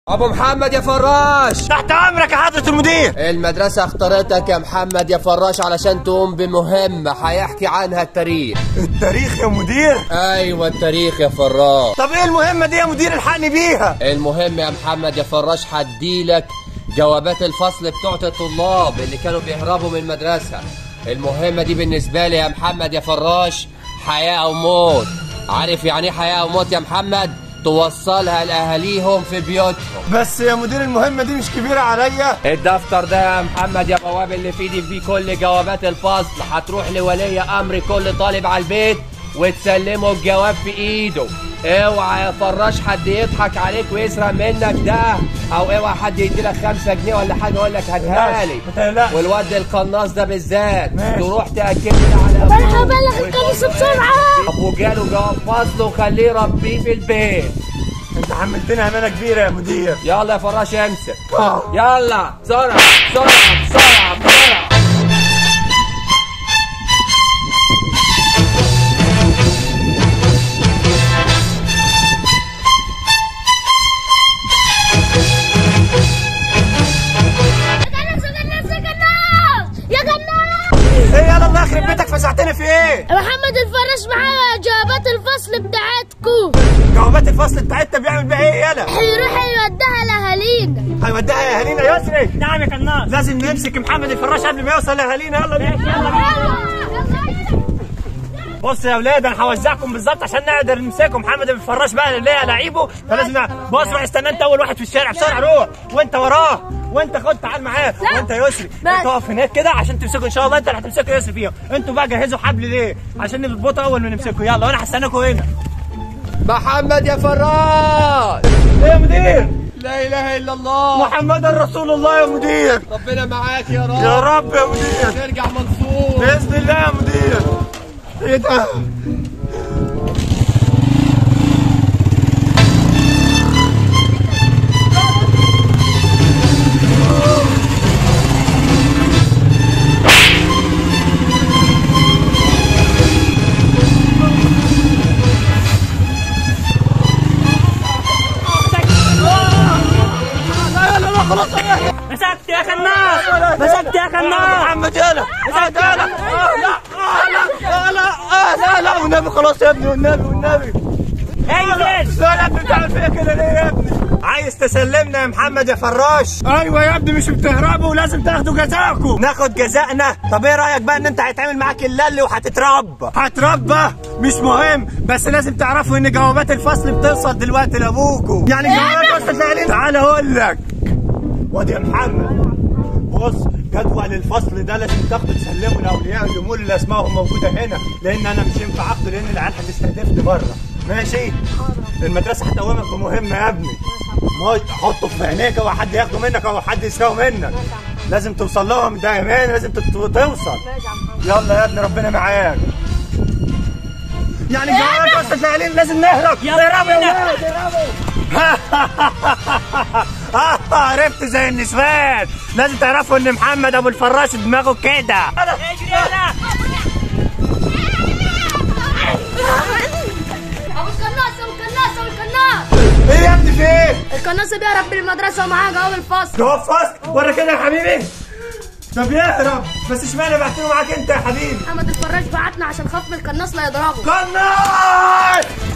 ابو محمد يا فراش تحت امرك يا حضرة المدير المدرسة اختارتك يا محمد يا فراش علشان تقوم بمهمة هيحكي عنها التاريخ التاريخ يا مدير ايوه التاريخ يا فراش طب ايه المهمة دي يا مدير الحقني بيها المهم يا محمد يا فراش هديلك جوابات الفصل بتوعت الطلاب اللي كانوا بيهربوا من المدرسة المهمة دي بالنسبة لي يا محمد يا فراش حياة أو موت عارف يعني ايه حياة أو موت يا محمد توصلها لأهاليهم في بيوتهم بس يا مدير المهمة دي مش كبيرة عليا الدفتر ده يا محمد يا بواب اللي في ايدي فيه كل جوابات الفصل هتروح لولي امر كل طالب على البيت وتسلمه الجواب في ايده اوعى يا فراش حد يضحك عليك ويسرق منك ده او اوعى حد يديلك خمسة جنيه ولا حاجه يقول لك هاتها لي ما تقلقش. والواد القناص ده بالذات ماشي. تروح تاكد لي على بلح أبوه بلغ الكنيسة بسرعة ابو جاله جواب فصل وخليه يربيه في البيت انت حملتنا امانة كبيرة يا مدير يلا يا فراش امسك آه. يلا بسرعه بسرعه بسرعه بسرعه يا جناس يا جناس يا جناس يا جناس ايه يلا الله يخرب بيتك فزعتني في ايه يا محمد الفراش معاه جوابات الفصل بتاعتكو جوابات الفصل بتاعتنا بيعمل بيها ايه يلا هيروح يوديها لأهالينا هيوديها يا اهالينا يسري نعم يا كناس لازم نمسك محمد الفراش قبل ما يوصل لاهالينا يلا بينا بص يا اولاد انا هوزعكم بالظبط عشان نقدر نمسكه محمد الفراش بقى اللي هي لعيبه فلازم نع- بص روح استنى انت اول واحد في الشارع بسرعه روح وانت وراه وانت خد تعال معاه وانت يا يسري لا. انت اقف هناك كده عشان تمسكوا ان شاء الله انت اللي هتمسكوا يسري فيهم انتوا بقى جهزوا حبل ليه عشان نربطه اول ما نمسكه يلا وانا هستناكم هنا محمد يا فراش ايه يا مدير لا اله الا الله محمد رسول الله يا مدير ربنا معاك يا رب يا رب يا مدير ترجع منصور باذن الله يا مدير ايه ده مسكت يا خناس مسكت يا خناس محمد يلا مسكت يلا لا لا لا لا لا والنبي خلاص يا ابني والنبي والنبي انزل لا لا انت بتعمل فيا كده ليه يا ابني عايز تسلمنا يا محمد يا فراش ايوه يا ابني مش بتهربوا ولازم تاخدوا جزاءكم ناخد جزائنا طب ايه رايك بقى ان انت هيتعمل معاك اللي وهتتربى هتربى مش مهم بس لازم تعرفوا ان جوابات الفصل بتوصل دلوقتي لابوكم يعني جوابات وصلت لأهالينا تعال اقول لك وادي يا محمد بص جدول الفصل ده لازم تاخده تسلمه لاولياء الامور اللي اسمائهم موجوده هنا لان انا مش ينفع اخده لان العيال هتستهدفني بره ماشي المدرسه هتقومك بمهمه يا ابني ما حطه في عينيك او حد ياخده منك او حد يسرقه منك لازم توصل لهم دايما لازم تت- توصل يلا يا ابني ربنا معاك يعني جواب وصلت لاهالينا لازم نهرب يلا اهربوا يا بينا. ولاد اهربوا عرفت زي النسوان لازم تعرفوا ان محمد ابو الفراش دماغه كده اجري يلا أبو القناص أبو القناص أبو القناص ايه يا ابني في ايه؟ القناص بيهرب من المدرسة ومعاه جواب الفصل جواب فصل ورا كده يا حبيبي طب يهرب بس اشمعنى بعتله معاك انت يا حبيبي محمد الفراش بعتنا عشان خاف من القناص لا يضربه قناص